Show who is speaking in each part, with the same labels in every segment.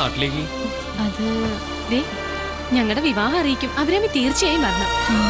Speaker 1: നാട്ടിലേക്ക്
Speaker 2: അത് ദേ ഞങ്ങളുടെ വിവാഹം അറിയിക്കും അഭിരാമി തീർച്ചയായും വരണം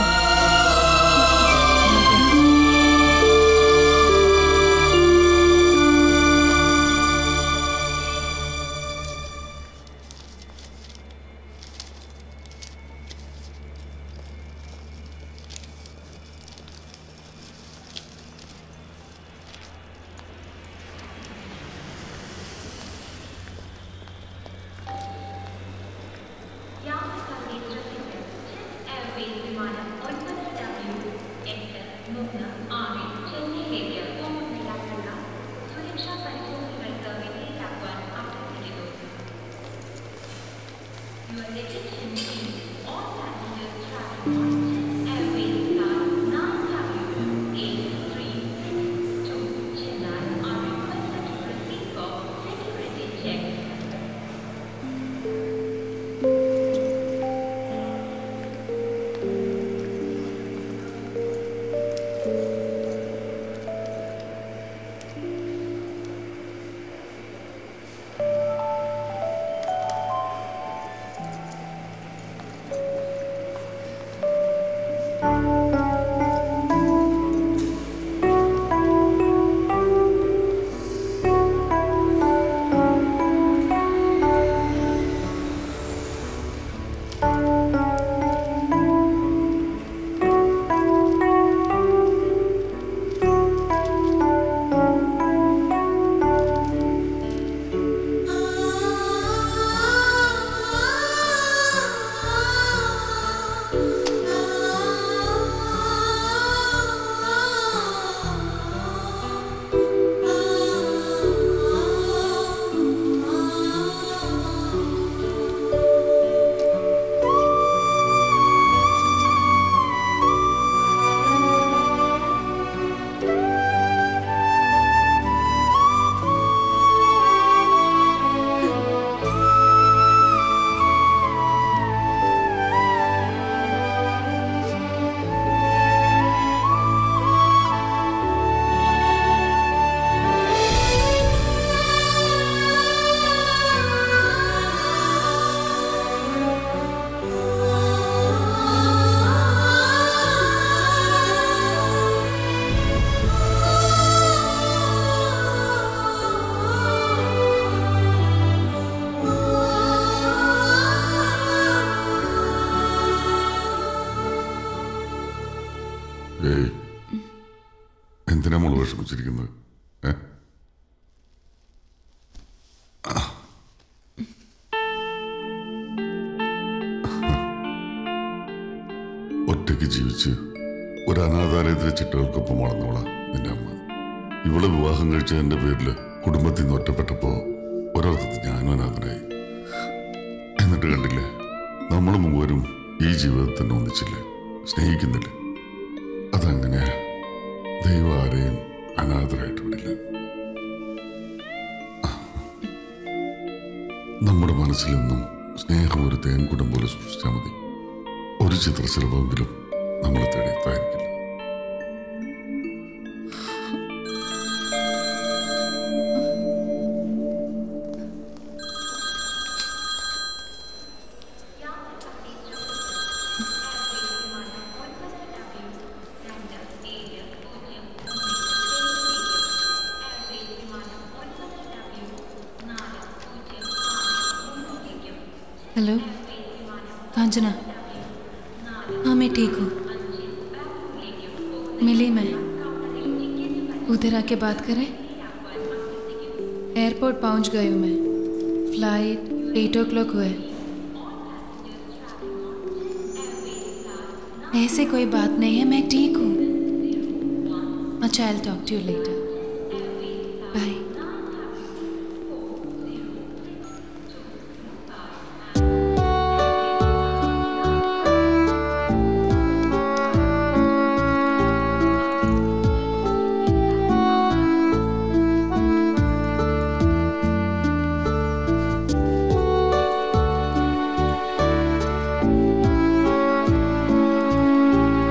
Speaker 3: ഏയ് എന്തിനാ മോള് വിഷമിച്ചിരിക്കുന്നത് ഏ ഒറ്റയ്ക്ക് ജീവിച്ച് ഒരു അനാഥാലയത്തിലെ ചിട്ടകൾക്കൊപ്പം വളർന്നവളാ നിന്റെ അമ്മ ഇവളെ വിവാഹം കഴിച്ചതിന്റെ പേരില് കുടുംബത്തിൽ നിന്ന് ഒറ്റപ്പെട്ടപ്പോ ഒരർത്ഥത്തിൽ ഞാനും അനാഥനായി എന്നിട്ട് കണ്ടില്ലേ നമ്മൾ മൂവരും ഈ ജീവിതത്തിൽ തന്നെ ഒന്നിച്ചില്ലേ സ്നേഹിക്കുന്നില്ലേ അതങ്ങനെ ദൈവം ആരെയും അനാഥരായിട്ട് വിടില്ല നമ്മുടെ മനസ്സിൽ നിന്നും സ്നേഹം ഒരു തേൻകുടം പോലെ സൂക്ഷിച്ചാൽ മതി ഒരു ചിത്രശലഭമെങ്കിലും നമ്മളെ തേടി എത്തായിരിക്കില്ല
Speaker 2: हेलो कांचना हाँ मैं ठीक हूँ मिली मैं उधर आके बात करें एयरपोर्ट पहुँच गई हूँ मैं फ्लाइट एट ओ क्लॉक हुए ऐसे कोई बात नहीं है मैं ठीक हूँ अच्छा I talk to you later bye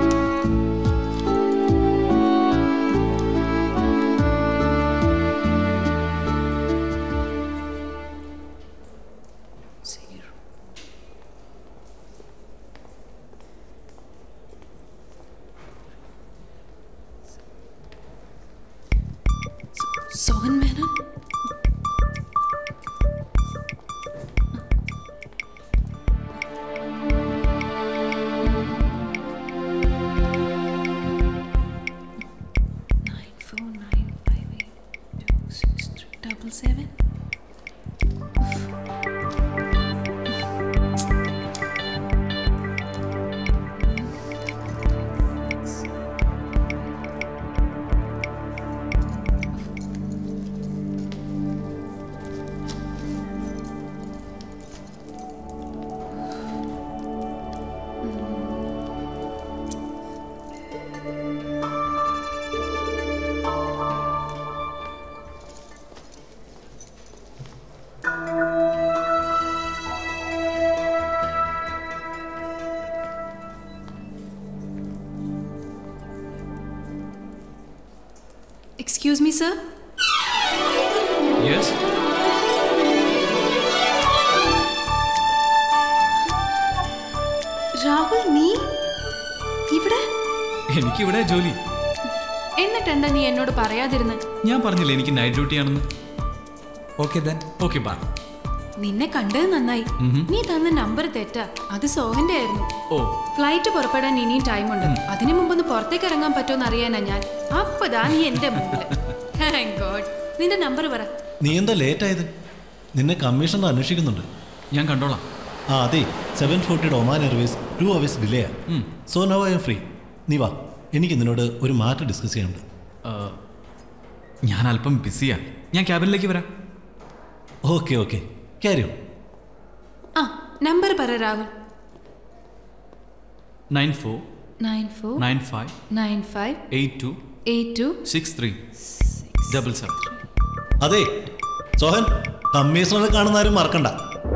Speaker 4: ആ
Speaker 2: Sohan Menon nine four nine five eight two six three double seven. Excuse me, sir.
Speaker 1: Yes
Speaker 2: Rahul നീ ഇവിടെ
Speaker 1: എനിക്കിവിടെ ജോലി
Speaker 2: എന്നിട്ട് എന്താ നീ എന്നോട് പറയാതിരുന്ന്
Speaker 1: ഞാൻ പറഞ്ഞില്ലേ എനിക്ക് നൈറ്റ് ഡ്യൂട്ടി ആണെന്ന്
Speaker 4: ഓക്കെ ദെൻ
Speaker 1: ഓക്കെ ബാ
Speaker 2: നിന്നെ കണ്ടത് നന്നായി നീ തന്ന നമ്പർ തെറ്റാ അത് സോഹന്റെ ആയിരുന്നു
Speaker 1: ഓ
Speaker 2: ഫ്ലൈറ്റ് പുറപ്പെടാൻ ഇനിയും ടൈമുണ്ട് അതിനു മുമ്പൊന്ന് പുറത്തേക്ക് ഇറങ്ങാൻ പറ്റുമെന്ന് അറിയാനാ ഞാൻ അപ്പതാ നീ എന്റെ മുമ്പില് Thank God. നിന്റെ നമ്പർ പറ
Speaker 5: നീ എന്താ ലേറ്റ് ആയത് നിന്നെ കമ്മീഷണർ അന്വേഷിക്കുന്നുണ്ട്
Speaker 1: ഞാൻ കണ്ടോളാം
Speaker 5: ആ അതെ സെവൻ ഫോർട്ടിയുടെ Oman airways two hours delay
Speaker 1: ഉം.
Speaker 5: So no I am free നീ വാ എനിക്ക് നിന്നോട് ഒരു മാറ്റർ ഡിസ്കസ് ചെയ്യാനുണ്ട്
Speaker 1: ആ, ഞാൻ അല്പം ബിസിയാ ഞാൻ ക്യാബിനിലേക്ക് വരാം
Speaker 5: ഓക്കെ ഓക്കെ ക്യാരിയോ
Speaker 2: ആ നമ്പർ പറ Rahul
Speaker 1: nine four
Speaker 2: nine four
Speaker 1: nine five
Speaker 2: nine five
Speaker 1: eight two
Speaker 2: eight two
Speaker 1: six three double seven
Speaker 5: അതെ സോഹൻ കമ്മീഷണറെ കാണുന്ന ആരും മറക്കണ്ട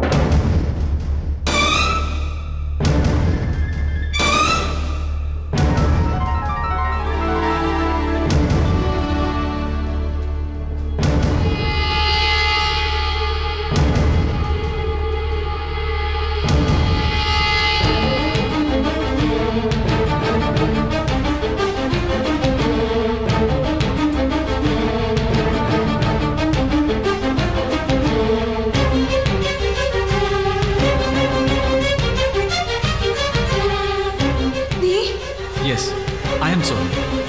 Speaker 2: നീ
Speaker 1: യെസ് ഐ എം സോറി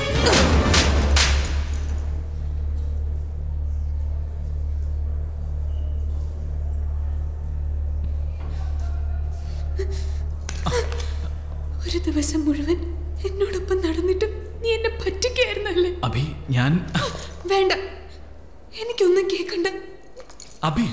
Speaker 2: ഒരു ദിവസം മുഴുവൻ എന്നോടൊപ്പം നടന്നിട്ട് നീ എന്നെ പറ്റിക്കായിരുന്നല്ലേ
Speaker 1: അഭി ഞാൻ
Speaker 2: വേണ്ട എനിക്കൊന്നും കേൾക്കണ്ട
Speaker 1: Abhi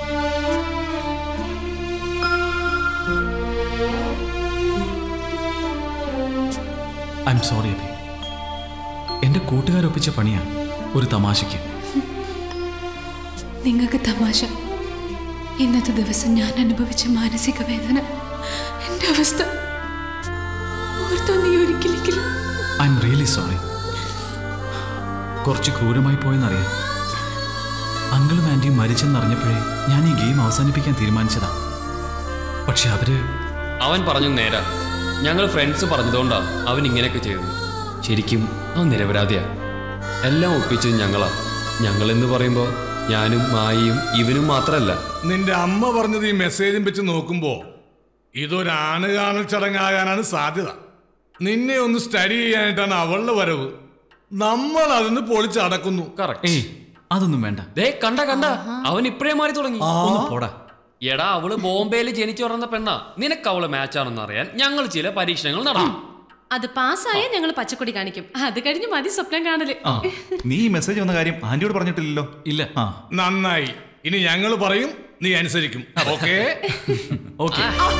Speaker 1: I am sorry Abhi എന്റെ കൂട്ടുകാരൊപ്പിച്ച പണിയാ ഒരു തമാശയ്ക്ക്
Speaker 2: നിങ്ങൾക്ക് തമാശ ഇന്നത്തെ ദിവസം ഞാൻ അനുഭവിച്ച മാനസിക വേദന എന്റെ അവസ്ഥ ഓർത്തോ നീ ഒരിക്കലെങ്കിലും
Speaker 1: ഐ എം റിയലി സോറി കുറച്ച് ക്രൂരമായി പോയെന്നറിയാം അങ്കിളും ആൻറ്റിയും മരിച്ചെന്നറിഞ്ഞപ്പോഴേ ഞാൻ ഈ ഗെയിം അവസാനിപ്പിക്കാൻ തീരുമാനിച്ചതാ പക്ഷെ അവര്
Speaker 6: അവൻ പറഞ്ഞു നേരാ ഞങ്ങൾ ഫ്രണ്ട്സ് പറഞ്ഞതുകൊണ്ടാ അവൻ ഇങ്ങനെയൊക്കെ ചെയ്തത് ശരിക്കും അവൻ നിരപരാധിയാ എല്ലാം ഒപ്പിച്ചത് ഞങ്ങളാ ഞങ്ങൾ എന്ന് പറയുമ്പോൾ ഞാനും മായിയും ഇവനും മാത്രമല്ല
Speaker 7: നിന്റെ അമ്മ പറഞ്ഞത് ഈ മെസ്സേജും വെച്ച് നോക്കുമ്പോ ഇതൊരാണ് കാണൽ ചടങ്ങാകാനാണ് സാധ്യത നിന്നെ ഒന്ന് സ്റ്റഡി ചെയ്യാനായിട്ടാണ് അവളുടെ വരവ് നമ്മൾ അതിന് പൊളിച്ചടക്കുന്നു
Speaker 6: കറക്റ്റ്
Speaker 1: ഏയ് അതൊന്നും വേണ്ട
Speaker 6: ദേ കണ്ട കണ്ട അവൻ ഇപ്പോഴേ മാറി തുടങ്ങി
Speaker 1: ഒന്ന് പോടാ
Speaker 6: എടാ അവള് ബോംബെയിൽ ജനിച്ചു വളർന്ന പെണ്ണാ നിനക്ക് അവള് മാച്ചാണെന്ന് അറിയാൻ ഞങ്ങൾ ചില പരീക്ഷണങ്ങൾ നടത്തും
Speaker 8: അത് പാസ്സായ ഞങ്ങൾ പച്ചക്കൊടി കാണിക്കും അത് കഴിഞ്ഞ് മതി സ്വപ്നം കാണല്
Speaker 1: ആ
Speaker 4: നീ ഈ മെസ്സേജ് വന്ന കാര്യം ആന്റിയോട് പറഞ്ഞിട്ടില്ലല്ലോ
Speaker 1: ഇല്ല
Speaker 4: ആ
Speaker 7: നന്നായി ഇനി ഞങ്ങൾ പറയും നീ അനുസരിക്കും ഓക്കേ
Speaker 1: ഓക്കെ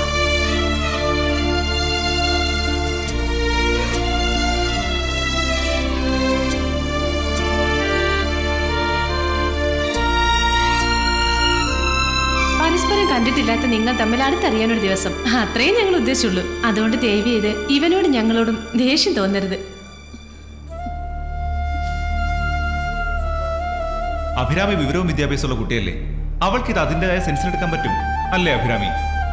Speaker 8: പരസ്പരം കണ്ടിട്ടില്ലാത്ത നിങ്ങൾ തമ്മിൽ അടുത്തറിയാനൊരു ദിവസം അത്രയും ഞങ്ങൾ ഉദ്ദേശിച്ചുള്ളൂ അതുകൊണ്ട് ദയവ് ചെയ്ത് ഇവനോട് ഞങ്ങളോടും ദേഷ്യം തോന്നരുത്
Speaker 4: അഭിരാമി വിവരവും വിദ്യാഭ്യാസമുള്ള കുട്ടിയല്ലേ അവൾക്ക് ഇത് അതിൻ്റെതായ സെൻസിലെടുക്കാൻ പറ്റും അല്ലേ അഭിരാമി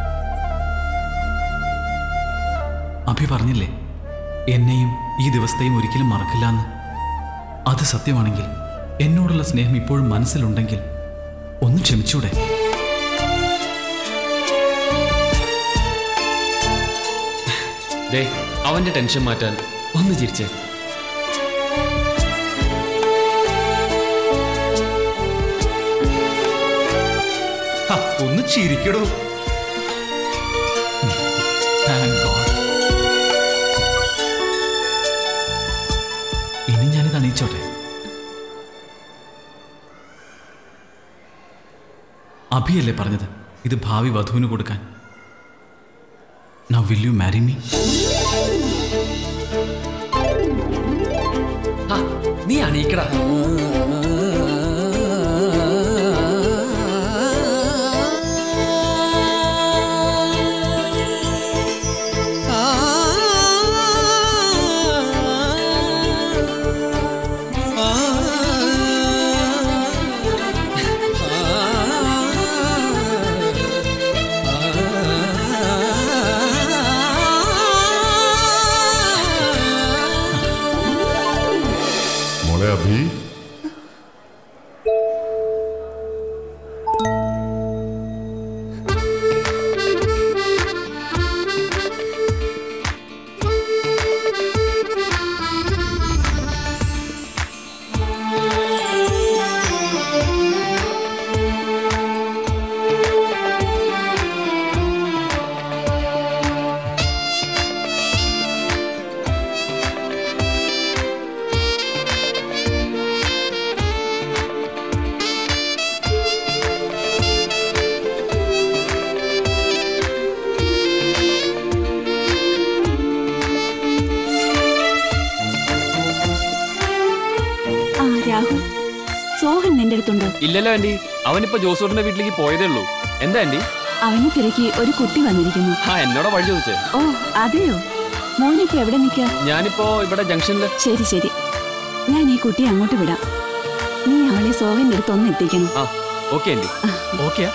Speaker 1: അഭി പറഞ്ഞില്ലേ എന്നെയും ഈ ദിവസത്തെയും ഒരിക്കലും മറക്കില്ല എന്ന് അത് സത്യമാണെങ്കിൽ എന്നോടുള്ള സ്നേഹം ഇപ്പോഴും മനസ്സിലുണ്ടെങ്കിൽ ഒന്ന് ക്ഷമിച്ചൂടെ
Speaker 6: ദേ അവന്റെ ടെൻഷൻ മാറ്റാൻ ഒന്ന് ചിരിച്ചേ
Speaker 4: ഹ, ഒന്ന് ചിരിക്കടോ
Speaker 1: Thank God. ഇനി ഞാനിത് അണിയിച്ചോട്ടെ അഭിയല്ലേ പറഞ്ഞത് ഇത് ഭാവി വധുവിന് കൊടുക്കാൻ now will you marry me
Speaker 6: ആ, നീ അണീക്കടാ
Speaker 3: മോളെ അഭി
Speaker 9: ആ രാഹുൽ സോഹൻ നിന്റെ അടുത്തുണ്ടോ
Speaker 6: ഇല്ലല്ലോ ആന്റി അവനിപ്പോ ജോസൂട്ടിന്റെ വീട്ടിലേക്ക് പോയതേ ഉള്ളൂ എന്താ ആന്റി
Speaker 9: അവനെ തിരക്കി ഒരു കുട്ടി വന്നിരിക്കുന്നു
Speaker 6: ആ എന്നോടാ വഴി ചോദിച്ചേ
Speaker 9: ഓ അതെയോ മോനിപ്പോ എവിടെ നിൽക്കാ
Speaker 6: ഞാനിപ്പോ ഇവിടെ ജംഗ്ഷനില്
Speaker 9: ശരി ശരി ഞാൻ ഈ കുട്ടിയെ അങ്ങോട്ട് വിടാം നീ അവളെ സോഹന്റെ അടുത്ത് ഒന്ന് എത്തിക്കണം
Speaker 6: ആ ഓക്കെ ആന്റി
Speaker 1: ഓക്കെ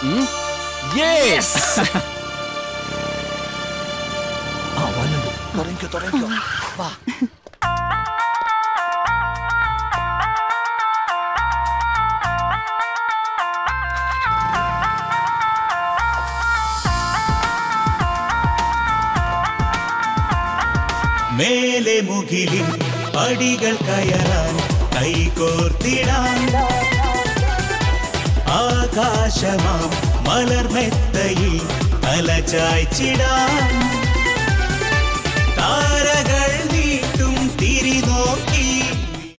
Speaker 10: മേലെ മുകിലിൽ പടികൾ കയറാൻ കൈകോർത്തിടാൻ ആകാശമാം മലർമെത്തയിൽ തലചായ്ച്ചിടാൻ